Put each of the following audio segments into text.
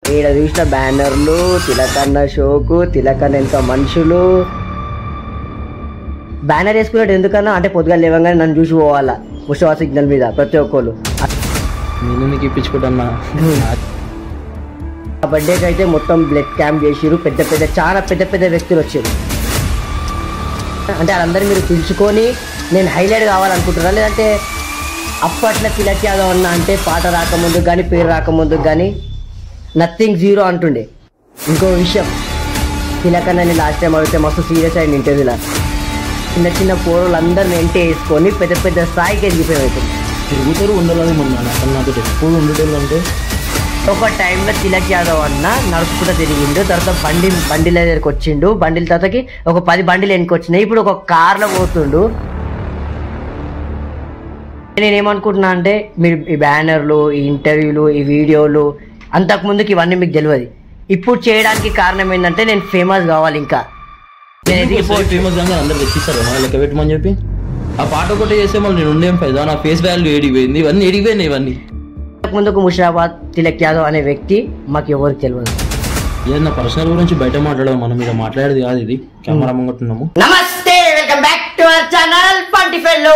ఈడ చూసిన బ్యానర్లు తిలకన్న షోకు తిలకన్న ఎంత మనుషులు బ్యానర్ వేసుకున్నాడు ఎందుకన్నా అంటే పొద్దుగా లేవగానే నన్ను చూసి పోవాలా ముషవా సిగ్నల్ మీద ప్రతి ఒక్కరు నేను నీకు ఇప్పించుకుంటున్నా ఆ బర్త్డేకి అయితే మొత్తం బ్లడ్ క్యాంప్ చేసిరు పెద్ద పెద్ద చాలా పెద్ద పెద్ద వ్యక్తులు వచ్చారు అంటే వాళ్ళందరూ మీరు పిలుచుకొని నేను హైలైట్ కావాలనుకుంటున్నా లేదంటే అప్పట్లో తిలక్ యాదవ్ అన్న అంటే పాట రాకముందు కానీ పేరు రాకముందు కానీ నథింగ్ జీరో అంటుండే ఇంకో విషయం తిలక్ అన్నని లాస్ట్ టైం అడిగితే మస్తు సీరియస్ అయింది ఇంటర్వ్యూలో చిన్న చిన్న పోరులు అందరిని ఎంటే వేసుకొని పెద్ద పెద్ద స్థాయికి ఎదిగిపోయి తిరుగుతారు ఉండాలని మొన్న అసలు నాతో ఎప్పుడు ఉండేటోళ్ళు అంటే ఒక టైంలో తిలక్ యాదవ్ అన్న నడుచుకుంటూ తిరిగిండు తర్వాత బండి బండిల దగ్గరికి వచ్చిండు బండిల తర్వాతకి ఒక పది బండిలు వెనక్కి వచ్చినాయి ఇప్పుడు ఒక కార్లో పోతుండు నేను ఏమనుకుంటున్నా అంటే మీరు ఈ బ్యానర్లు ఈ ఇంటర్వ్యూలు ఈ వీడియోలు అంతకు ముందుకి ఇవన్నీ మీకు తెలియదు ఇప్పుడు చేయడానికి కారణం ఏంటంటే నేను ఫేమస్ కావాలి ఇంకా నేను ఎదిగిపో- ఫేమస్ గా అందరు తెచ్చిస్తారు మన లెక్క పెట్టమని చెప్పి ఆ పాట ఒకటి చేస్తే మళ్ళీ నేను ఉండేం ఫైదా నా ఫేస్ వాల్యూ ఏడిపోయింది ఇవన్నీ ఏడిపోయినాయి ఇవన్నీ అంతకు ముందుకు ముషిరాబాద్ తిలక్ యాదవ్ అనే వ్యక్తి మాకు ఎవరికి తెలియదు ఏదైనా పర్సనల్ గురించి బయట మాట్లాడడం మనం మీద మాట్లాడేది కాదు ఇది కెమెరా ముంగట్టున్నాము నమస్తే welcome back to our channel పంటి ఫెల్లో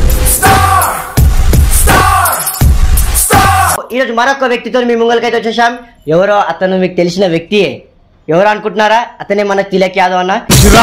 ఈరోజు మరొక వ్యక్తితో మీ ముంగలకైతే వచ్చేసాం ఎవరో అతను మీకు తెలిసిన వ్యక్తియే ఎవరు అనుకుంటున్నారా అతనే మన తిలక్ యాదవ్ అన్న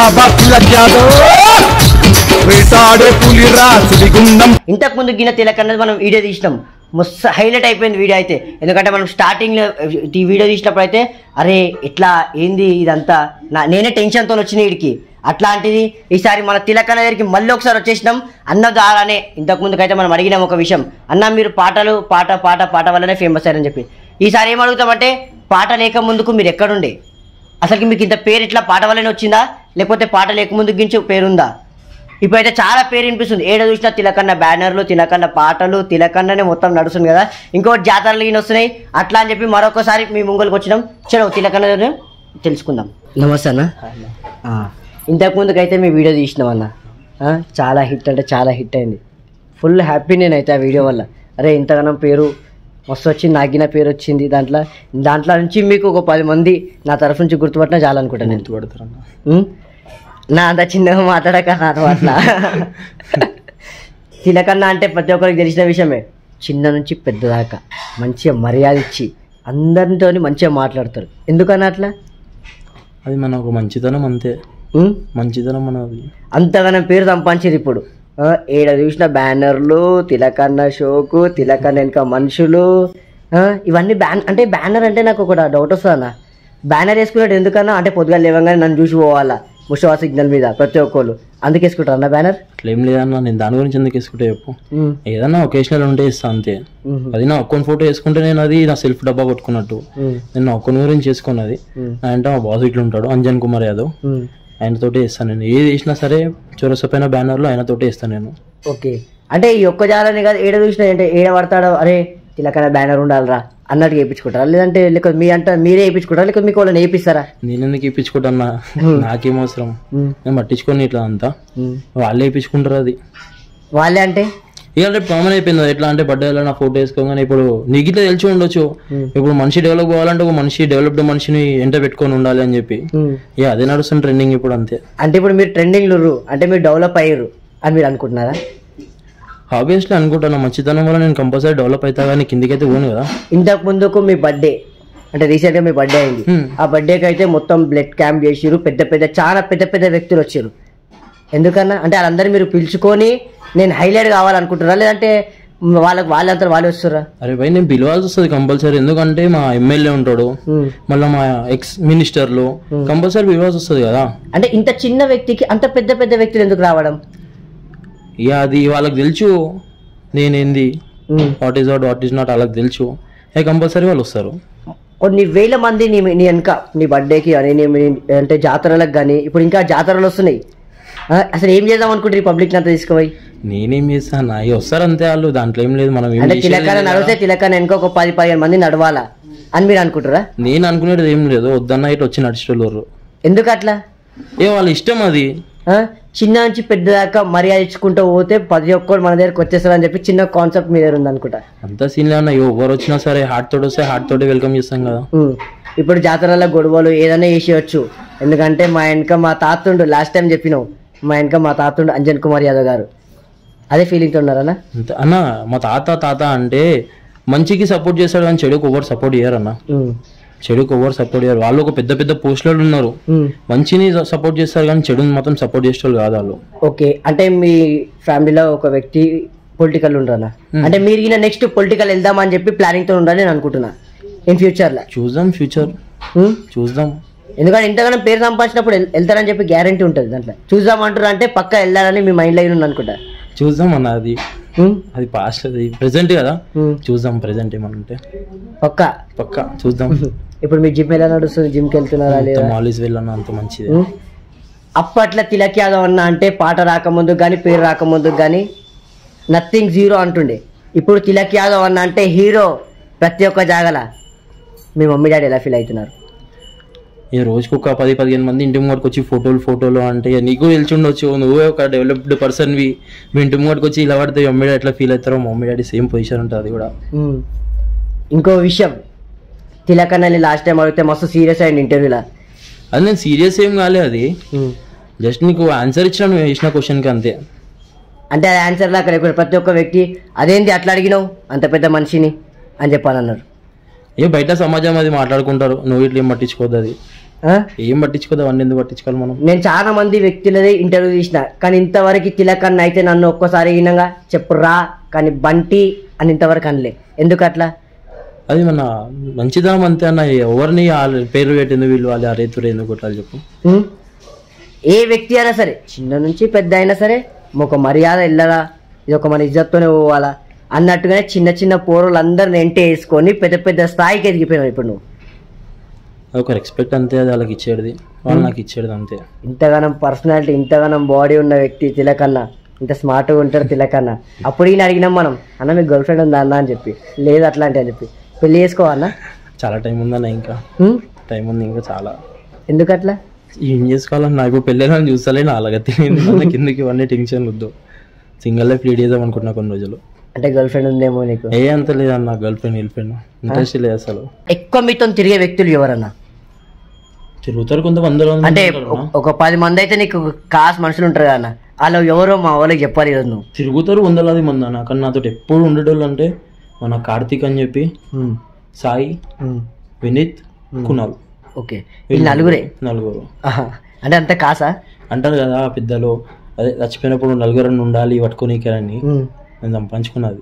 వేటాడే పులిరా సుడిగుండం ఇంతకు ముందు గిన తిలక్ అన్నది మనం వీడియో తీసినాం మస్తు హైలైట్ అయిపోయింది వీడియో అయితే ఎందుకంటే మనం స్టార్టింగ్ లో ఈ వీడియో తీసినప్పుడు అయితే అరే ఇట్లా ఏంది ఇదంతా నా నేనే టెన్షన్తో వచ్చిన వీడికి అట్లాంటిది ఈసారి మన తిలక్ అన్న దగ్గరికి మళ్ళీ ఒకసారి వచ్చేసినాం అన్న ద్వారానే ఇంతకు ముందుకైతే మనం అడిగినాం ఒక విషయం అన్న మీరు పాటలు పాట పాట పాట వల్లనే ఫేమస్ అయ్యారని చెప్పి ఈసారి ఏం అడుగుతామంటే పాట లేక ముందుకు మీరు ఎక్కడుండే అసలుకి మీకు ఇంత పేరు ఇట్లా పాట వల్లనే వచ్చిందా లేకపోతే పాట లేక ముందు గించి పేరుందా ఇప్పుడైతే చాలా పేరు వినిపిస్తుంది ఏడ చూసినా తిలకన్న బ్యానర్లు తిలకన్న పాటలు తిలకన్ననే మొత్తం నడుస్తుంది కదా ఇంకోటి జాతరలు ఈయన వస్తున్నాయి అట్లా అని చెప్పి మరొకసారి మీ ముంగల్కి వచ్చినాం చలో తిలకన్న దగ్గర తెలుసుకుందాం నమస్తే అన్న ఆ, ఇంతకు ముందుకైతే మీ వీడియో తీసినాం అన్న ఆ, చాలా హిట్ అంటే చాలా హిట్ అయింది ఫుల్ హ్యాపీ నేనైతే ఆ వీడియో వల్ల అరే ఇంతగానం పేరు మస్తు వచ్చింది నాగిన పేరు వచ్చింది దాంట్లో దాంట్లో నుంచి మీకు ఒక పది మంది నా తరఫు నుంచి గుర్తుపట్టినా చాలా అనుకుంటాను నేను గుర్తుపడతారన్న ఉం? నా అంత చిన్నగా మాట్లాడక నాతో అట్లా తిలకన్నా అంటే ప్రతి ఒక్కరికి తెలిసిన విషయమే చిన్న నుంచి పెద్ద దాకా మంచిగా మర్యాద ఇచ్చి అందరితో మంచిగా మాట్లాడతారు ఎందుకన్నా అట్లా అది మన ఒక మంచితనం అంతే ఉం? మంచితనం మనది అంతగానం పేరు సంపాదించారు ఇప్పుడు ఆ, ఏడ చూసిన బ్యానర్లు తిలకన్న షోకు తిలకన్న వెనక మనుషులు ఆ, ఇవన్నీ బ్యాన్ అంటే బ్యానర్ అంటే నాకు ఒక డౌట్ వస్తుంది అన్న బ్యానర్ వేసుకున్నాడు ఎందుకన్నా అంటే పొద్దుగా లేవగానే నన్ను చూసి పోవాలా ముషవా సిగ్నల్ మీద ప్రతి ఒక్కరు అందుకే వేసుకుంటారు అన్న బ్యానర్ అట్లా ఏం లేదన్నా నేను దాని గురించి ఎందుకు వేసుకుంటే చెప్పు ఏదన్నా ఒకేషనల్ ఉంటే ఇస్తా అంతే అది నా అకౌంట్ ఫోటో వేసుకుంటే నేను అది నా సెల్ఫ్ డబ్బా కొట్టుకున్నట్టు నేను నా అకౌంట్ గురించి చేసుకున్నది అంటే మా బాస్ ఇట్లా ఉంటాడు అంజన్ కుమార్ యాదవ్ ఆయనతోటే వేస్తాను నేను ఏది వేసినా సరే చొరసపైన బ్యానర్లో ఆయనతోటే వేస్తాను నేను ఓకే అంటే ఈ ఒక్క జాలని కాదు ఏడ చూసినా అంటే ఏడ పడతాడో అరే తిలకన్న బ్యానర్ ఉండాలిరా అన్నట్టు వేయించుకుంటారా లేదంటే లేకపోతే మీ అంటే మీరే వేయించుకుంటారా లేకపోతే మీకు వాళ్ళని వేయిస్తారా నేను ఎందుకు ఇప్పించుకుంటాను నాకేం అవసరం నేను పట్టించుకొని ఇట్లా అంతా వాళ్ళే ఇప్పించుకుంటారు అది వాళ్ళే అంటే ఇక రేపు కామన్ అయిపోయింది అది. ఎట్లా అంటే బర్త్డేలో నా ఫోటో వేసుకోగానే ఇప్పుడు నీకు ఇట్లా తెలిసి ఉండొచ్చు ఇప్పుడు మనిషి డెవలప్ కావాలంటే ఒక మనిషి డెవలప్డ్ మనిషిని ఎంట పెట్టుకొని ఉండాలి అని చెప్పి ఇక అదే నడుస్తుంది ట్రెండింగ్ ఇప్పుడు అంతే అంటే ఇప్పుడు మీరు ట్రెండింగ్ లుర్రు అంటే మీరు డెవలప్ అయ్యారు అని మీరు అనుకుంటున్నారా ఆబ్వియస్లీ అనుకుంటాను మంచితనం వల్ల నేను కంపల్సరీ డెవలప్ అవుతా కానీ కిందికైతే పోను కదా ఇంతకు ముందుకు మీ బర్త్డే అంటే రీసెంట్ గా మీ బర్త్డే అయింది Hmm. ఆ బర్త్డేకి అయితే మొత్తం బ్లడ్ క్యాంప్ చేసిరు పెద్ద పెద్ద చాలా పెద్ద పెద్ద వ్యక్తులు వచ్చారు ఎందుకన్నా అంటే వాళ్ళందరూ మీరు పిలుచుకొని నేను హైలైట్ కావాలనుకుంటున్నారా లేదంటే వాళ్ళకి వాళ్ళంతా వాళ్ళే వస్తురా అరే భయ్ నేను పిలవాల్సి వస్తుంది కంపల్సరీ ఎందుకంటే మా ఎమ్మెల్యే ఉంటాడు మళ్ళీ మా ఎక్స్ మినిస్టర్లు కంపల్సరీ పిలవాల్సి వస్తుంది కదా అంటే ఇంత చిన్న వ్యక్తికి అంత పెద్ద పెద్ద వ్యక్తులు ఎందుకు రావడం ఇక అది వాళ్ళకి తెలుసు నేనేంది Hmm. What is what what is not వాళ్ళకి తెలుసు ఇక కంపల్సరీ వాళ్ళు వస్తారు కొన్ని వేల మంది నీ నీ వెనక నీ బర్త్డేకి కానీ నీ నీ- అంటే జాతరలకు కానీ ఇప్పుడు ఇంకా జాతరలు వస్తున్నాయి ఆ, అసలు ఏం చేద్దాం అనుకుంటారు ఈ పబ్లిక్ అంతా తీసుకుపోయి నేనేం చేస్తాను అవి వస్తారు అంతే వాళ్ళు దాంట్లో ఏం లేదు మనం ఏం అంటే చేసేది తిలకాన లేదు నడితే తిలకాన వెనక ఒక పది పదిహేను మంది నడవాలా అని మీరు అనుకుంటారా నేను అనుకునేది ఏం లేదు వద్దన్న ఇటు వచ్చి నడిచేటోళ్ళు ఎందుకు అట్లా ఏ వాళ్ళ ఇష్టం అది ఆ? చిన్న నుంచి పెద్ద దాకా మర్యాద ఇచ్చుకుంటూ పోతే ప్రతి ఒక్కరు మన దగ్గరకు వచ్చేస్తారని చెప్పి చిన్న కాన్సెప్ట్ మీ దగ్గర ఉంది అనుకుంటా అంత సీన్ అన్న ఎవరు వచ్చినా సరే హార్ట్ తోటి వస్తే హార్ట్ తోటి వెల్కమ్ చేస్తాం కదా ఉమ్. ఇప్పుడు జాతరలో గొడవలు ఏదైనా చేసేయచ్చు ఎందుకంటే మా వెనక మా తాతుండు లాస్ట్ టైం చెప్పినావు మా వెనక మా తాతుండు అంజన్ కుమార్ యాదవ్ గారు అదే ఫీలింగ్తో ఉన్నారన్నా అంత అన్న మా తాత తాత అంటే మంచికి సపోర్ట్ చేస్తాడు కానీ చెడుకు ఎవరు సపోర్ట్ చేయరు అన్న ఉమ్. చెడుకు ఎవరు సపోర్ట్ చేయరు వాళ్ళు ఒక పెద్ద పెద్ద పోస్టులు ఉన్నారు ఉమ్. మంచిని సపోర్ట్ చేస్తారు కానీ చెడుని మాత్రం సపోర్ట్ చేసేవాళ్ళు కాదు వాళ్ళు ఓకే అంటే మీ ఫ్యామిలీలో ఒక వ్యక్తి పొలిటికల్ ఉండరా అంటే మీరు ఈయన నెక్స్ట్ పొలిటికల్ వెళ్దామని చెప్పి ప్లానింగ్ తో ఉండాలని నేను అనుకుంటున్నా ఇన్ ఫ్యూచర్ లో చూద్దాం ఫ్యూచర్ ఉమ్? చూద్దాం ఎందుకంటే ఇంతగానో పేరు సంపాదించినప్పుడు వెళ్- వెళ్తారని చెప్పి గ్యారంటీ ఉంటుంది దాంట్లో చూద్దాం అంటారు అంటే పక్క వెళ్ళాలని మీ మైండ్ లో ఉంది అనుకుంటా చూద్దాం అన్న అది ఉమ్? అది పాస్ట్ అది ప్రెసెంట్ కదా ఉమ్. చూద్దాం ప్రెసెంట్ ఏమన్నా ఉంటే పక్క పక్కా చూద్దాం ఇప్పుడు మీ జిమ్ ఎలా నడుస్తుంది జిమ్కి వెళ్తున్నారా లేదా మాలీస్ వెళ్ళాను అంత మంచిది ఉమ్? అప్పట్లో తిలక్ యాదవ్ అన్న అంటే పాట రాకముందు కానీ పేరు రాకముందు కానీ నథింగ్ జీరో అంటుండే ఇప్పుడు తిలక్ యాదవ్ అన్న అంటే హీరో ప్రతి ఒక్క జాగల మీ మమ్మీ డాడీ ఎలా ఫీల్ అవుతున్నారు ఈ రోజుకి ఒక పది పదిహేను మంది ఇంటి ముంగడికి వచ్చి ఫోటోలు ఫోటోలు అంటే ఇక నీకు తెలిసి ఉండొచ్చు నువ్వే ఒక డెవలప్డ్ పర్సన్వి మీ ఇంటి ముంగడికి వచ్చి ఇలా పడితే మమ్మీ డాడీ ఎట్లా ఫీల్ అవుతారో మమ్మీ డాడీ సేమ్ పొజిషన్ ఉంటుంది అది కూడా ఉమ్. ఇంకో విషయం తిలక్ అన్నని లాస్ట్ టైం అడిగితే మస్తు సీరియస్ అయ్యింది ఇంటర్వ్యూలో అది నేను సీరియస్ ఏం కాలే అది జస్ట్ నీకు ఆన్సర్ ఇచ్చిన నువ్వు వేసిన క్వశ్చన్కి అంతే అంటే అది ఆన్సర్ లాగా ఇక్కడ ప్రతి ఒక్క వ్యక్తి అదేంటి అట్లా అడిగినావు అంత పెద్ద మనిషిని అని చెప్పాలన్నారు ఏ బయట సమాజం అది మాట్లాడుకుంటారు నువ్వు ఇట్లా ఏం పట్టించుకోవద్దు అది ఆ? ఏం పట్టించుకోదు అవన్నీ ఎందుకు పట్టించుకోవాలి మనం నేను చాలా మంది వ్యక్తులదే ఇంటర్వ్యూ తీసిన కానీ ఇంతవరకు తిలక్ అన్న అయితే నన్ను ఒక్కసారి వినంగా చెప్పు రా కానీ బంటి అని ఇంతవరకు అనలే ఎందుకు అట్లా అది మన మంచిదనం అంతే అన్న ఎవరిని ఆ పేరు పెట్టింది వీళ్ళు వాళ్ళు ఆ రేతురు ఎందుకు కొట్టాలి చెప్పు ఉం? ఏ వ్యక్తి అయినా సరే చిన్న నుంచి పెద్ద అయినా సరే ఒక మర్యాద వెళ్ళరా ఇది ఒక మన ఇజ్జత్తోనే పోవాలా అన్నట్టుగానే చిన్న చిన్న పోరులు అందరిని ఎంటే వేసుకొని పెద్ద పెద్ద స్థాయికి ఎదిగిపోయినావు ఇప్పుడు నువ్వు అది ఒక రెస్పెక్ట్ అంతే అది వాళ్ళకి ఇచ్చేది వాళ్ళు నాకు ఇచ్చేది అంతే ఇంతగానం పర్సనాలిటీ ఇంతగానం బాడీ ఉన్న వ్యక్తి తిలకన్న ఇంత స్మార్ట్గా ఉంటారు తిలకన్న అప్పుడు ఈయన అడిగినాం మనం అన్న మీకు గర్ల్ ఫ్రెండ్ ఉందా అన్న అని చెప్పి లేదు అట్లాంటి అని చెప్పి పెళ్లి చేసుకోవన్నా చాలా టైం ఉందన్న ఇంకా ఉం? టైం ఉంది ఇంకా చాలా ఎందుకు అట్లా ఏం చేసుకోవాలన్నా ఇప్పుడు పెళ్ళైనా చూస్తాలే నా అలాగే తెలియదు మన కిందకి ఇవన్నీ టెన్షన్ వద్దు సింగల్ లైఫ్ లీడ్ చేద్దాం అనుకుంటున్నా కొన్ని రోజులు అంటే గర్ల్ ఫ్రెండ్ ఉందేమో నీకు ఏ అంత లేదన్న girlfriend girlfriend interest లేదు అసలు ఎక్కువ మీతో తిరిగే వ్యక్తులు ఎవరన్నా తిరుగుతారు కొంతమంది మంది అంటే ఉంటారు ఒక- ఒక పది మంది అయితే నీకు కాస్ మనుషులు ఉంటారు కదా వాళ్ళు ఎవరో మా వాళ్ళకి చెప్పాలి ఈరోజు నువ్వు తిరుగుతారు వందలాది మంది అన్న కానీ నాతో ఎప్పుడు ఉండేటోళ్ళు అంటే మన కార్తీక్ అని చెప్పి ఉం. సాయి ఉం. వినీత్ కునాల్ ఓకే వీళ్ళు నలుగురే నలుగురు ఆహా. అంటే అంత కాసా అంటారు కదా పెద్దలు అదే చచ్చిపోయినప్పుడు నలుగురు ఉండాలి పట్టుకోనీకరని ఉం. నేను సంపాదించుకున్నది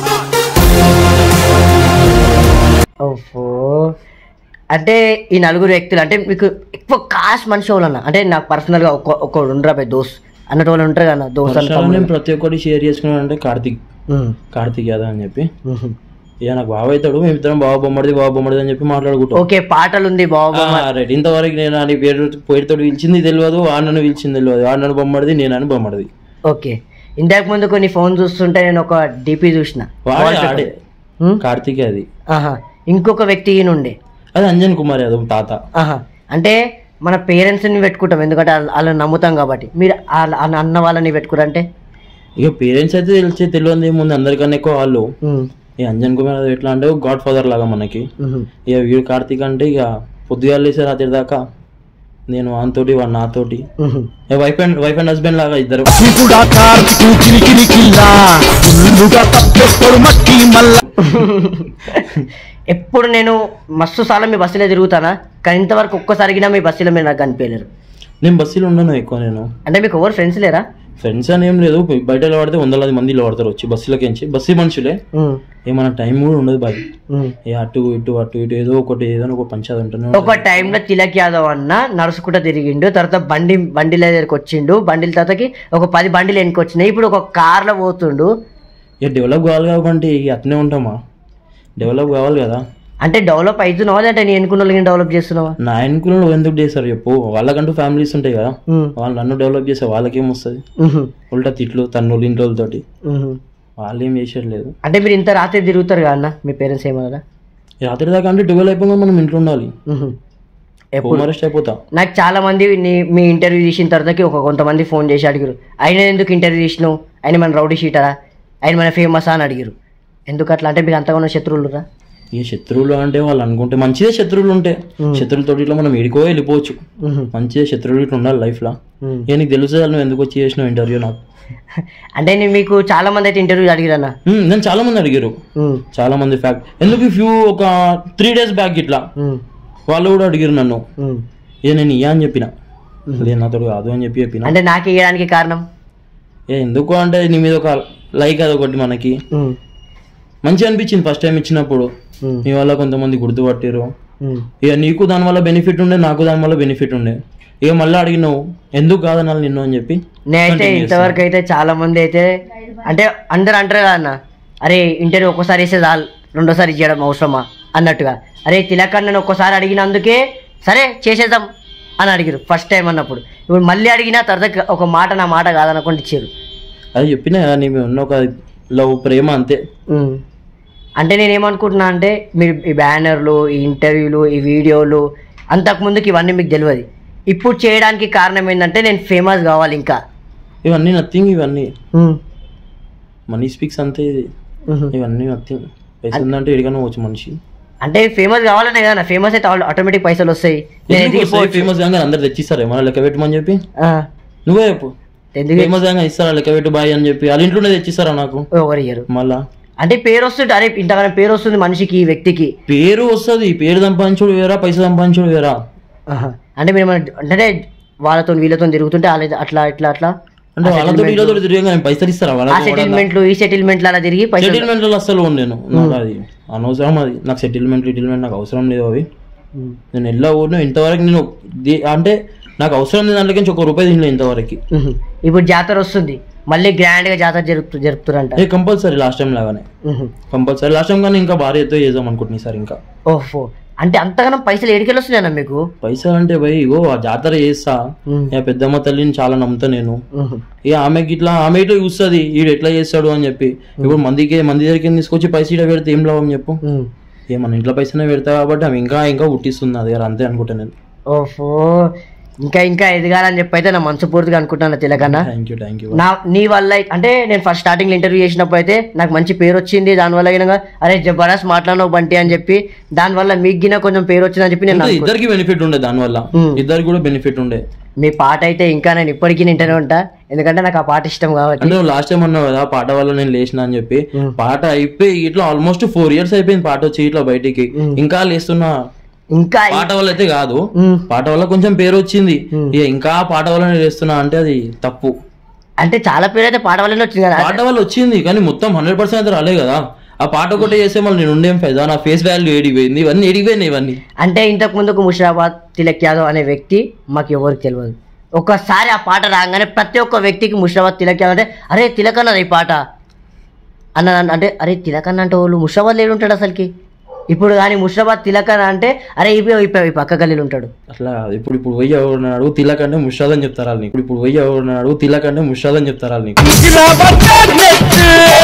ఓహో అంటే ఈ నలుగురు వ్యక్తులు అంటే మీకు ఎక్కువ కాస్ట్ మనిషి వాళ్ళన్న అంటే నాకు పర్సనల్ గా ఒక ఒక ఉండరా పోయి దోస్ అన్నట్టు వాళ్ళు ఉంటారు కదా దోస్ అని వర్షాలు నేను ప్రతి ఒక్కటి షేర్ చేసుకున్నాను అంటే కార్తీక్ కార్తీక్ యాదవ్ అని చెప్పి ఇక నాకు బావ అవుతాడు మేము ఇద్దరం బావ బొమ్మడిది బావ బొమ్మడిది అని చెప్పి మాట్లాడుకుంటాం ఓకే పాటలు ఉంది బాబు రైట్ ఇంతవరకు నేను అని పేరు పేరుతో పిలిచింది తెలియదు ఆ నన్ను పిలిచింది తెలియదు ఆ నన్ను బొమ్మడిది నేను అని బొమ్మడిది ఓకే ఇంతకు ముందు కొన్ని ఫోన్ చూస్తుంటే నేను ఒక డిపి చూసిన వాడే ఆడే ఉం? కార్తీక్ అది ఆహా ఇంకొక వ్యక్తి ఈయన ఉండే అది అంజన్ కుమార్ యాదవ్ తాత ఆహా అంటే మన పేరెంట్స్ని పెట్టుకుంటాం ఎందుకంటే వాళ్ళ- వాళ్ళని నమ్ముతాం కాబట్టి మీరు వాళ్ళ- వాళ్ళ అన్న వాళ్ళని పెట్టుకురంటే ఇక పేరెంట్స్ అయితే తెలిసే తెలియదు ఏముంది అందరికన్నా ఎక్కువ వాళ్ళు ఈ అంజన్ కుమార్ యాదవ్ ఎట్లా అంటే గాడ్ ఫాదర్ లాగా మనకి ఇక వీడు కార్తీక్ అంటే ఇక పొద్దుగాలు లేసే రాత్రి దాకా నేను వానితోటి వాడు నాతోటి wife and wife and husband లాగా ఇద్దరు కూడా కార్తీకు కిరికిరి కిల్లా ఫుల్లుగా తప్పెప్పుడు మట్టి మల్ల ఎప్పుడు నేను మస్తు సార్లు మీ బస్సులో తిరుగుతానా కానీ ఇంతవరకు ఒక్కసారి గినా మీ బస్సులో మీరు నాకు కనిపించలేరు నేను బస్సులో ఉండను ఎక్కువ నేను అంటే మీకు ఎవరు ఫ్రెండ్స్ లేరా ఫ్రెండ్స్ అని ఏం లేదు బయట ఇలా పడితే వందలాది మంది ఇలా పడతారు వచ్చి బస్సులకి ఎంచి బస్సు మనుషులే ఏమైనా టైం కూడా ఉండదు బాయ్ ఏ అటు ఇటు అటు ఇటు ఏదో ఒకటి ఏదో ఒక పంచాది ఉంటుంది ఒక టైంలో తిలక్ యాదవ్ అన్న నడుచుకుంటూ తిరిగిండు తర్వాత బండి బండిల దగ్గరికి వచ్చిండు బండిల తర్వాతకి ఒక పది బండిలు వెనక్కి వచ్చినాయి ఇప్పుడు ఒక కార్లో పోతుండు ఇక డెవలప్ కావాలి కాబట్టి ఇక అట్నే ఉంటామా డెవలప్ కావాలి కదా అంటే డెవలప్ అవుతున్నావా లేదంటే నేను ఎన్నుకున్న వాళ్ళకి డెవలప్ చేస్తున్నావా నా అనుకున్న ఎందుకు చేస్తారు చెప్పు వాళ్ళకంటూ ఫ్యామిలీస్ ఉంటాయి కదా ఉమ్, వాళ్ళు నన్ను డెవలప్ చేస్తే వాళ్ళకేం వస్తుంది ఉహు, ఉల్టా తిట్లు తన్నులు ఇంట్లోతోటి ఉహు. వాళ్ళు ఏం చేసేది లేదు అంటే మీరు ఇంత రాత్రి తిరుగుతారు కదా అన్న మీ పేరెంట్స్ ఏమన్నారా రాత్రి దాకా అంటే ట్వెల్వ్ అయిపోగా మనం ఇంట్లో ఉండాలి ఉహు. ఎప్పుడు హోమ్ అరెస్ట్ అయిపోతా నాకు చాలా మంది నీ మీ ఇంటర్వ్యూ చేసిన తర్వాతకి ఒక కొంతమంది ఫోన్ చేసి అడిగారు ఆయన ఎందుకు ఇంటర్వ్యూ చేసినావు ఆయన మన రౌడీ షీటరా ఆయన మన ఫేమస్ అని అడిగారు ఎందుకు అట్లా అంటే మీకు అంతగా శత్రువులు రా ఈ శత్రువులు అంటే వాళ్ళు అనుకుంటే మంచిదే శత్రువులు ఉంటే శత్రువులతో ఇట్లా మనం ఎడికో వెళ్ళిపోవచ్చు మంచిదే శత్రువులు ఇట్లా ఉండాలి లైఫ్ లో ఏ నీకు తెలుసు నువ్వు ఎందుకు వచ్చి చేసినావు ఇంటర్వ్యూ నాకు అంటే నేను మీకు చాలా మంది అయితే ఇంటర్వ్యూ అడిగిరన్నా ఉమ్, నేను చాలా మంది అడిగారు చాలా మంది ఫ్యాక్ట్ ఎందుకు ఫ్యూ ఒక త్రీ డేస్ బ్యాక్ ఇట్లా వాళ్ళు కూడా అడిగారు నన్ను ఏ నేను ఇయ్యా అని చెప్పిన లేదు నాతో కాదు అని చెప్పి చెప్పిన అంటే నాకు ఇవ్వడానికి కారణం ఏ ఎందుకు అంటే నీ మీద ఒక లైక్ అది ఒకటి మనకి మంచిగా అనిపించింది ఫస్ట్ టైం ఇచ్చినప్పుడు మీ వల్ల కొంతమంది గుర్తుపట్టారు ఇక నీకు దానివల్ల బెనిఫిట్ ఉండే నాకు దానివల్ల బెనిఫిట్ ఉండే ఇక మళ్ళీ అడిగినావు ఎందుకు కాదనాలి నిన్ను అని చెప్పి నేనైతే ఇంతవరకు అయితే చాలా మంది అయితే అంటే అందరు అంటారు కదా అన్న అరే ఇంటర్వ్యూ ఒక్కసారి వేస్తే చాలు రెండోసారి ఇచ్చేయడం అవసరమా అన్నట్టుగా అరే తిలకన్నను ఒక్కసారి అడిగినందుకే సరే చేసేద్దాం అని అడిగారు ఫస్ట్ టైం అన్నప్పుడు ఇప్పుడు మళ్ళీ అడిగినా తర్వాత ఒక మాట నా మాట కాదనుకుంటే ఇచ్చారు అది చెప్పినా కదా నీ మీద ఉన్న ఒక లవ్ ప్రేమ అంతే అంటే నేను ఏమనుకుంటున్నా అంటే మీరు ఈ బ్యానర్లు ఈ ఇంటర్వ్యూలు ఈ వీడియోలు అంతకుముందుకి ఇవన్నీ మీకు తెలియదు ఇప్పుడు చేయడానికి కారణం ఏంటంటే నేను ఫేమస్ కావాలి ఇంకా ఇవన్నీ నథింగ్ ఇవన్నీ మనీ స్పీక్స్ అంతే ఇది ఇవన్నీ నథింగ్ పైసలు ఉందంటే ఎడిగానే వచ్చు మనిషి అంటే ఫేమస్ కావాలనే కదా ఫేమస్ అయితే ఆటోమేటిక్ పైసలు వస్తాయి నేను ఎదిగిపోవచ్చు. ఫేమస్ గానే అందరు తెచ్చిస్తారు ఏమన్నా లెక్క పెట్టమని చెప్పి ఆ, నువ్వే చెప్పు ఎందుకు ఫేమస్ గానే ఇస్తారా లెక్క పెట్టు బాయ్ అని చెప్పి వాళ్ళ ఇంట్లోనే తెచ్చిస్తారా నాకు ఎవరు ఇయ్యరు మళ్ళా అంటే పేరు వస్తుంది అరే ఇంతగానో పేరు వస్తుంది మనిషికి ఈ వ్యక్తికి పేరు వస్తుంది పేరు సంపాదించుడు వేరా పైసలు సంపాదించుడు వేరా ఆహా. అంటే మీరు ఏమన్నా- అంటే వాళ్ళతో వీళ్ళతో తిరుగుతుంటే వాళ్ళ అట్లా ఇట్లా అట్లా అంటే వాళ్ళతో వీళ్ళతో తిరిగి పైసలు ఇస్తారా ఆ వాళ్ళకి సెటిల్మెంట్లు ఈ సెటిల్మెంట్లు అలా తిరిగి పైసలు సెటిల్మెంట్ అస్సలు ఉండేను నాకు అది అనవసరం అది నాకు సెటిల్మెంట్ సెటిల్మెంట్ నాకు అవసరం లేదు అవి ఉమ్. నేను ఎలా ఊరినో ఇంతవరకు నేను ది- అంటే నాకు అవసరం లేదు దాంట్లోకి నుంచి ఒక రూపాయి తినలేదు ఇంతవరకు ఉహు. ఇప్పుడు జాతర వస్తుంది మళ్ళీ గ్రాండ్ గా జాతర జరుపుతూ జరుపుతారంట ఏ కంపల్సరీ లాస్ట్ టైం లాగానే ఉహు. కంపల్సరీ లాస్ట్ టైం కానీ ఇంకా భారీ ఎత్తుగా చేద్దాం అనుకుంటున్నాయి సార్ ఇంకా ఓహో అంటే అంతగానం పైసలు ఎడికెళ్ళి వస్తున్నాయన్న మీకు పైసలు అంటే భయ్ ఇగో ఆ జాతర చేస్తా ఉమ్. ఇక పెద్దమ్మ తల్లిని చాలా నమ్ముతా నేను ఉహు. ఇక ఆమెకి ఇట్లా ఆమె ఇట్లా చూస్తుంది ఈడు ఎట్లా చేస్తాడు అని చెప్పి ఇప్పుడు మందికి మంది దగ్గరికి తీసుకొచ్చి పైసలు ఈడ పెడితే ఏం లాభం చెప్పు ఉమ్. ఏ మన ఇంట్లో పైసనే పెడతా కాబట్టి ఆమె ఇంకా ఇంకా పుట్టిస్తుంది అది అంతే అనుకుంటా నేను ఓహో ఇంకా ఇంకా ఎదగాలని చెప్పి అయితే నా మనసు పూర్తిగా అనుకుంటున్నాను తిలకన్నా థ్యాంక్ యూ థ్యాంక్ యూ నా నీ వల్ల అయి- అంటే నేను ఫస్ట్ స్టార్టింగ్ ఇంటర్వ్యూ చేసినప్పుడు అయితే నాకు మంచి పేరు వచ్చింది దానివల్ల గినగా అరే జబర్దస్త్ మాట్లాడినావు బంటి అని చెప్పి దానివల్ల మీకు గిన కొంచెం పేరు వచ్చిందని చెప్పి నేను అనుకున్నా. ఇద్దరికి బెనిఫిట్ ఉండే దానివల్ల Hmm. ఇద్దరికి కూడా బెనిఫిట్ ఉండే మీ పాట అయితే ఇంకా నేను ఇప్పటికీ నింటనే ఉంటా ఎందుకంటే నాకు ఆ పాట ఇష్టం కాబట్టి అంటే లాస్ట్ టైం అన్నావు కదా పాట వల్ల నేను లేచిన అని చెప్పి Hmm. పాట అయిపోయి ఇట్లా ఆల్మోస్ట్ ఫోర్ ఇయర్స్ అయిపోయింది పాట వచ్చి ఇట్లా బయటికి ఇంకా లేస్తున్నా ఇంకా ఈ- పాట వల్ల అయితే కాదు ఉమ్. పాట వల్ల కొంచెం పేరు వచ్చింది ఇక ఇంకా పాట వల్ల నేను లేస్తున్నా అంటే అది తప్పు అంటే చాలా పేరు అయితే పాట వల్లనే వచ్చింది కదా పాట వల్ల వచ్చింది కానీ మొత్తం హండ్రెడ్ పర్సెంట్ అయితే రాలే కదా ఆ పాట ఒకటే చేస్తే మళ్ళీ నేను ఉండేం ఫైదా నా ఫేస్ వాల్యూ ఏడిపోయింది ఇవన్నీ ఏడిపోయినాయి ఇవన్నీ అంటే ఇంతకు ముందుకు ముషిరాబాద్ తిలక్ యాదవ్ అనే వ్యక్తి మాకు ఎవరికి తెలియదు ఒక్కసారి ఆ పాట రాగానే ప్రతి ఒక్క వ్యక్తికి ముషిరాబాద్ తిలక్ యాదవ్ అంటే అరే తిలక్ అన్నది ఈ పాట అన్న అంటే అరే తిలక్ అన్న అంటే వాళ్ళు ముషిరాబాద్ లేడు ఉంటాడు అసలుకి ఇప్పుడు కానీ ముషిరాబాద్ తిలక్ అన్న అంటే అరే ఇవి ఈ పక్క గల్లీలు ఉంటాడు అట్లా కాదు. ఇప్పుడు ఇప్పుడు పోయి ఎవరు అడుగు తిలక్ అంటే ముషాద్ అని చెప్తారా నీకు ఇప్పుడు ఇప్పుడు పోయి ఎవరు అడుగు తిలక్ అంటే ముషాద్ అని చెప్తారా నీకు ఇలా బట్టనెట్టు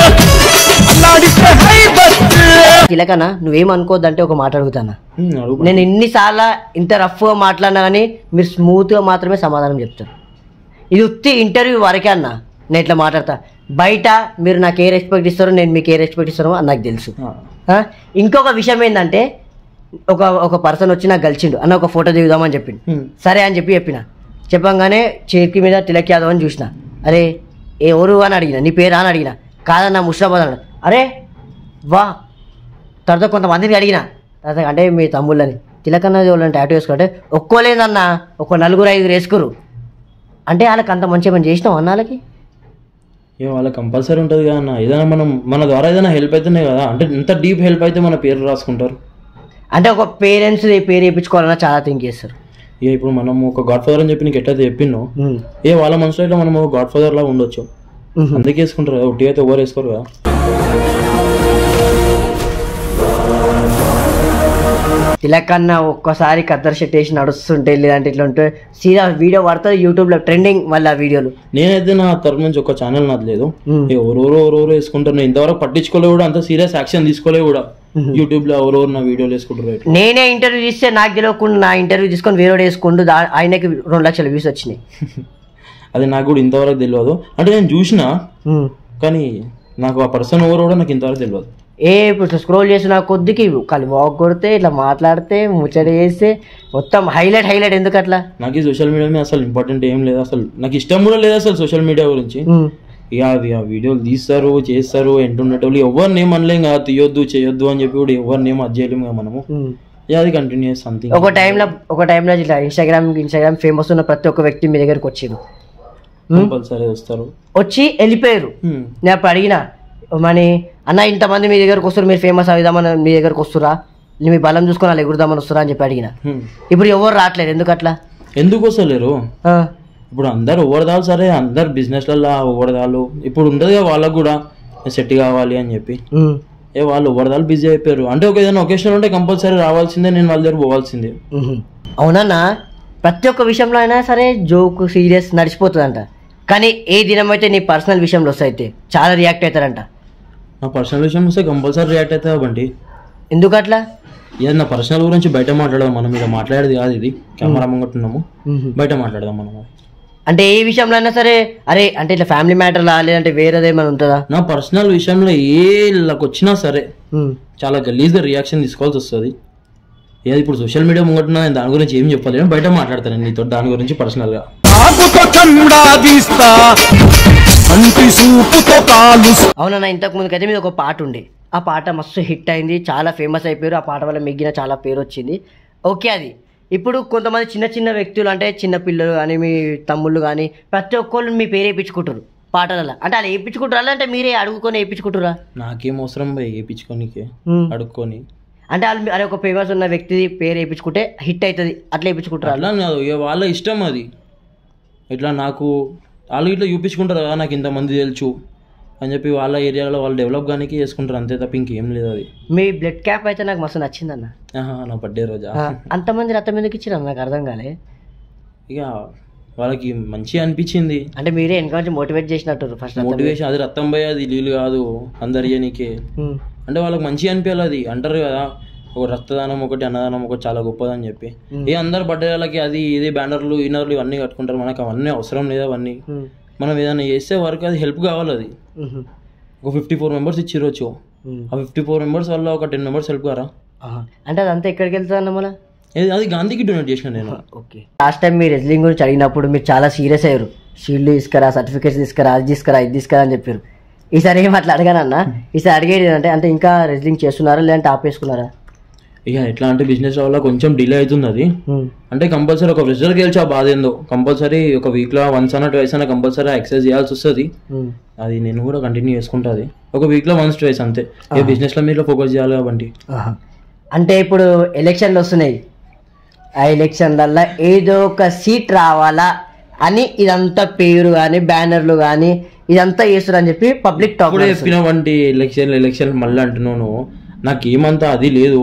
అల్లాడితే హైబత్ తిలక్ అన్న నువ్వేం అనుకోవద్దంటే ఒక మాట అడుగుతానా హ్మ్, అడుగు నేను ఎన్నిసార్లు ఇంత రఫ్గా మాట్లాడినా కానీ మీరు స్మూత్గా మాత్రమే సమాధానం చెప్తారు ఇది ఉత్తి ఇంటర్వ్యూ వరకే అన్న నేను ఇట్లా మాట్లాడతా బయట మీరు నాకు ఏ రెస్పెక్ట్ ఇస్తారో నేను మీకు ఏ రెస్పెక్ట్ ఇస్తారో అని నాకు తెలుసు ఆ, ఆ? ఇంకొక విషయం ఏంటంటే ఒక ఒక పర్సన్ వచ్చి నాకు కలిసిండు అన్న ఒక ఫోటో దిగుదామని చెప్పిండు హ్మ్. సరే అని చెప్పి చెప్పిన చెప్పంగానే చేతికి మీద తిలక్ యాదవ్ అని చూసిన అరే ఏ ఎవరు అని అడిగిన నీ పేరా అని అడిగిన కాదన్న ముషాబాద్ అన్నాడు అరే వా తర్వాత కొంతమందిని అడిగిన తర్వాత అంటే మీ తమ్ముళ్ళని తిలకన్నది వాళ్ళని టాటూ వేసుకుంటే ఒక్కోలేదన్న ఒక నలుగురు ఐదుగురు వేసుకురు అంటే వాళ్ళకి అంత మంచి పని చేసినాం అన్న వాళ్ళకి ఏ వాళ్ళ కంపల్సరీ ఉంటుంది కదా అన్న ఏదైనా మనం మన ద్వారా ఏదైనా హెల్ప్ అయితేనే కదా అంటే ఎంత డీప్ హెల్ప్ అయితే మన పేరు రాసుకుంటారు అంటే ఒక పేరెంట్స్ పేరు వేయించుకోవాలన్నా చాలా థింక్ చేస్తారు ఇక ఇప్పుడు మనం ఒక గాడ్ ఫాదర్ అని చెప్పి నీకు ఎట్లయితే చెప్పినో ఉమ్. ఏ వాళ్ళ మనసులో అయితే మనం ఒక గాడ్ ఫాదర్ లాగా ఉండొచ్చు ఉహు. అందుకే వేసుకుంటారు కదా ఒట్టి అయితే ఎవరు వేసుకోరు కదా తిలకన్న ఒక్కసారి కద్దర్ షర్ట్ వేసి నడుస్తుంటే లేదంటే ఇట్లా ఉంటే సీదా వీడియో పడుతుంది యూట్యూబ్లో ట్రెండింగ్ మళ్ళీ ఆ వీడియోలు నేనైతే నా తరపు నుంచి ఒక ఛానల్ నాది లేదు ఉమ్. ఏ ఎవరెవరో ఎవరెవరో వేసుకుంటారు నేను ఇంతవరకు పట్టించుకోలే కూడా అంత సీరియస్ యాక్షన్ తీసుకోలే కూడా యూట్యూబ్ లో ఎవరెవరు నా వీడియోలు వేసుకుంటారు ఇట్లా. నేనే ఇంటర్వ్యూ తీస్తే నాకు తెలియకుండా నా ఇంటర్వ్యూ తీసుకొని వేరే వేసుకుంటూ దా- ఆయనకి రెండు లక్షల వ్యూస్ వచ్చినాయి అది నాకు కూడా ఇంతవరకు తెలియదు అంటే నేను చూసిన ఉమ్. కానీ నాకు ఆ పర్సన్ ఎవరు కూడా నాకు ఇంతవరకు తెలియదు ఏ ఇప్పుడు స్క్రోల్ చేసిన కొద్దికి కలి వాక్ కొడితే ఇట్లా మాట్లాడితే ముచ్చట చేస్తే మొత్తం హైలైట్ హైలైట్ ఎందుకు అట్లా నాకు ఈ సోషల్ మీడియా మీద అసలు ఇంపార్టెంట్ ఏం లేదు అసలు నాకు ఇష్టం కూడా లేదు అసలు సోషల్ మీడియా గురించి ఉమ్. ఇక అవి ఆ వీడియోలు తీస్తారు చేస్తారు ఎంటుండేటోళ్ళు ఎవరిని ఏం అనలేం కదా తీయొద్దు చేయొద్దు అని చెప్పి కూడా ఎవరిని ఏం అది చేయలేము కదా మనము ఉమ్. ఇక అది కంటిన్యూస్ సంథింగ్ ఒక టైంలో ఒక టైంలో ఇట్లా ఇన్స్టాగ్రామ్ ఇన్స్టాగ్రామ్ ఫేమస్ ఉన్న ప్రతి ఒక్క వ్యక్తి మీ దగ్గరికి వచ్చారు కంపల్సరీ వస్తారు వచ్చి వెళ్ళిపోయారు హ్మ్. నేను అప్పుడు అడిగిన మని అన్న ఇంతమంది మీ దగ్గరకు వస్తారు మీరు ఫేమస్ అవుదామని మీ దగ్గరకు వస్తురా మీ బలం చూసుకొని వాళ్ళు ఎగురుదామని వస్తురా అని చెప్పి అడిగిన హ్మ్. ఇప్పుడు ఎవరు రావట్లేదు ఎందుకు అట్లా ఎందుకు వస్తలేరు ఆ, ఇప్పుడు అందరు ఓవరదాలు సరే అందరు బిజినెస్లలో ఓవరదాలు ఇప్పుడు ఉంటుంది కదా వాళ్ళకు కూడా సెట్ కావాలి అని చెప్పి ఉమ్, ఏ వాళ్ళు ఓవరదాలు బిజీ అయిపోయారు అంటే ఒక ఏదైనా ఒకేషన్ ఉంటే కంపల్సరీ రావాల్సిందే నేను వాళ్ళ దగ్గర పోవాల్సిందే ఉహు. అవునన్నా ప్రతి ఒక్క విషయంలో అయినా సరే జోక్ సీరియస్ నడిచిపోతుందంట కానీ ఏ దినం అయితే నీ పర్సనల్ విషయంలో వస్తాయితే చాలా రియాక్ట్ అవుతారంట నా పర్సనల్ విషయం వస్తే కంపల్సరీ రియాక్ట్ అవుతుంది బండి ఎందుకు అట్లా ఇది నా పర్సనల్ గురించి బయట మాట్లాడదాం మనం మీద మాట్లాడేది కాదు ఇది కెమెరా ముంగట్టున్నాము బయట మాట్లాడదాం మనం అది. అంటే ఏ విషయంలో అయినా సరే అరే అంటే ఇట్లా ఫ్యామిలీ మ్యాటర్ లా లేదంటే వేరేదేమైనా ఉంటుందా నా పర్సనల్ విషయంలో ఏ ఇళ్ళకి వచ్చినా సరే ఉమ్. చాలా గలీజ్గా రియాక్షన్ తీసుకోవాల్సి వస్తుంది ఏది ఇప్పుడు సోషల్ మీడియా ముంగట్టున్నా నేను దాని గురించి ఏం చెప్పలేను బయట మాట్లాడతాను నీతో దాని గురించి పర్సనల్గా ఆకుతో చండా తీస్తా కంటి సూపుతో కాలు అవునన్నా ఇంతకు ముందుకైతే మీద ఒక పాట ఉండే ఆ పాట మస్తు హిట్ అయింది చాలా ఫేమస్ అయిపోయారు ఆ పాట వల్ల మిగిలిన చాలా పేరు వచ్చింది ఓకే అది ఇప్పుడు కొంతమంది చిన్న చిన్న వ్యక్తులు అంటే చిన్న పిల్లలు కానీ మీ తమ్ముళ్ళు కానీ ప్రతి ఒక్కళ్ళు మీ పేరు వేయించుకుంటారు పాటలలో అంటే అలా వేయించుకుంటారా అంటే మీరే అడుగుకొని వేయించుకుంటారా నాకేం అవసరం వేయించుకోనికి అడుక్కొని అంటే వాళ్ళు అరే ఒక ఫేమస్ ఉన్న వ్యక్తి పేరు వేయించుకుంటే హిట్ అవుతుంది అట్లా వేయించుకుంటారా అట్లా కాదు ఇక వాళ్ళ ఇష్టం అది ఇట్లా నాకు వాళ్ళు ఇట్లా చూపించుకుంటారు కదా నాకు ఇంతమంది తెలుసు అని చెప్పి వాళ్ళ ఏరియాలో వాళ్ళు డెవలప్ కానీ చేసుకుంటారు అంతే తప్ప ఇంకేం లేదు అది మీ బ్లడ్ క్యాప్ అయితే నాకు మస్తు నచ్చిందన్న ఆహా, నా బర్త్డే రోజా ఆ, అంతమంది రథం ఎందుకు ఇచ్చారు నాకు అర్థం కాలే ఇక వాళ్ళకి మంచి అనిపించింది అంటే మీరే వెనక నుంచి మోటివేట్ చేసినట్టు ఫస్ట్ మోటివేషన్ అది రక్తం పోయి అది నీళ్ళు కాదు అందరు ఇయ్యనీకే అంటే వాళ్ళకి మంచి అనిపించాలి అది అంటారు కదా ఒక రక్తదానం ఒకటి అన్నదానం ఒకటి చాలా గొప్పదని చెప్పి ఏ అందరు బర్త్డేలకి అది ఇది బ్యానర్లు ఇన్నర్లు ఇవన్నీ కట్టుకుంటారు మనకు అవన్నీ అవసరం లేదు అవన్నీ మనం ఏదైనా చేస్తే వరకు అది హెల్ప్ కావాలి అది ఒక ఫిఫ్టీ ఫోర్ మెంబర్స్ ఇచ్చిరొచ్చు ఆ ఫిఫ్టీ ఫోర్ మెంబర్స్ వల్ల ఒక టెన్ మెంబర్స్ హెల్ప్ కారా అంటే అదంతా ఎక్కడికి వెళ్తుందన్న మళ్ళీ ఏది- అది గాంధీకి డొనేట్ చేసిన నేను ఓకే లాస్ట్ టైం మీరు రెజ్లింగ్ గురించి అడిగినప్పుడు మీరు చాలా సీరియస్ అయ్యారు షీల్డ్ తీసుకురా సర్టిఫికేట్స్ తీసుకురా అది తీసుకురా ఇది తీసుకురా అని చెప్పారు ఈసారి ఏం అట్లా అడగానన్నా ఈసారి అడిగేది ఏంటంటే అంటే ఇంకా రెజ్లింగ్ చేస్తున్నారా లేదంటే ఆపేసుకున్నారా ఇక ఎట్లా అంటే బిజినెస్ వల్ల కొంచెం డిలే అవుతుంది అది అంటే కంపల్సరీ ఒక రిజల్ట్ గెలిచి ఆ బాధ ఏందో కంపల్సరీ ఒక వీక్లో వన్స్ అన్న ట్వైస్ అన్న కంపల్సరీ ఎక్సర్సైజ్ చేయాల్సి వస్తుంది అది నేను కూడా కంటిన్యూ చేసుకుంటుంది ఒక వీక్లో వన్స్ ట్వైస్ అంతే ఏ బిజినెస్లో మీరు ఫోకస్ చేయాలి కాబట్టి అంటే ఇప్పుడు ఎలక్షన్లు వస్తున్నాయి ఆ ఎలక్షన్లల్లో ఏదో ఒక సీట్ రావాలా అని ఇదంతా పేరు కానీ బ్యానర్లు కానీ ఇదంతా చేస్తారని చెప్పి పబ్లిక్ టాక్ ఇప్పుడే చెప్పిన వంటి ఎలక్షన్ ఎలక్షన్ మళ్ళీ అంటున్నాను నాకు ఏమంతా అది లేదు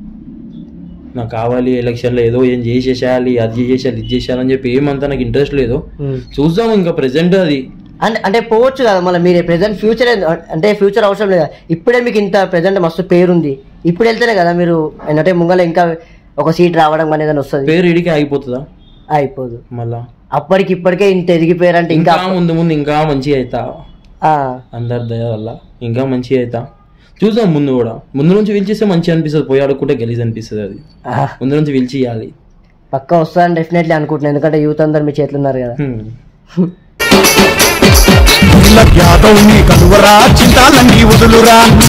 నాకు కావాలి ఎలక్షన్లో ఏదో ఏం చేసేసేయాలి అది చేసేయాలి ఇది చేసేయాలి అని చెప్పి ఏమంతా నాకు ఇంట్రెస్ట్ లేదు చూద్దాం ఇంకా ప్రెసెంట్ అది అంటే అంటే పోవచ్చు కదా మళ్ళీ మీరు ప్రెసెంట్ ఫ్యూచర్ అంటే ఫ్యూచర్ అవసరం లేదు ఇప్పుడే మీకు ఇంత ప్రెసెంట్ మస్తు పేరుంది ఇప్పుడు వెళ్తేనే కదా మీరు అంటే ముంగల ఇంకా ఒక సీట్ రావడం కానీ ఏదైనా వస్తుంది పేరు ఇడికి ఆగిపోతుందా అయిపోదు మళ్ళా అప్పటికి ఇప్పటికే ఇంత ఎదిగిపోయారంటే ఇంకా ఇంకా ముందు ముందు ఇంకా మంచిగా అవుతా ఆ, అందరి దయ వల్ల ఇంకా మంచిగా అవుతా చూద్దాం ముందు కూడా ముందు నుంచి పిలిచేస్తే మంచిగా అనిపిస్తుంది పోయి అడుక్కుంటే గలీజ్ అనిపిస్తుంది అది ఆ, ముందు నుంచి పిలిచి ఇవ్వాలి పక్కా వస్తారని డెఫినెట్లీ అనుకుంటున్నాను ఎందుకంటే యూత్ అందరు మీ చేతులు ఉన్నారు కదా యాదవ్ నీ కలువరా చింతాలన్నీ వదులురా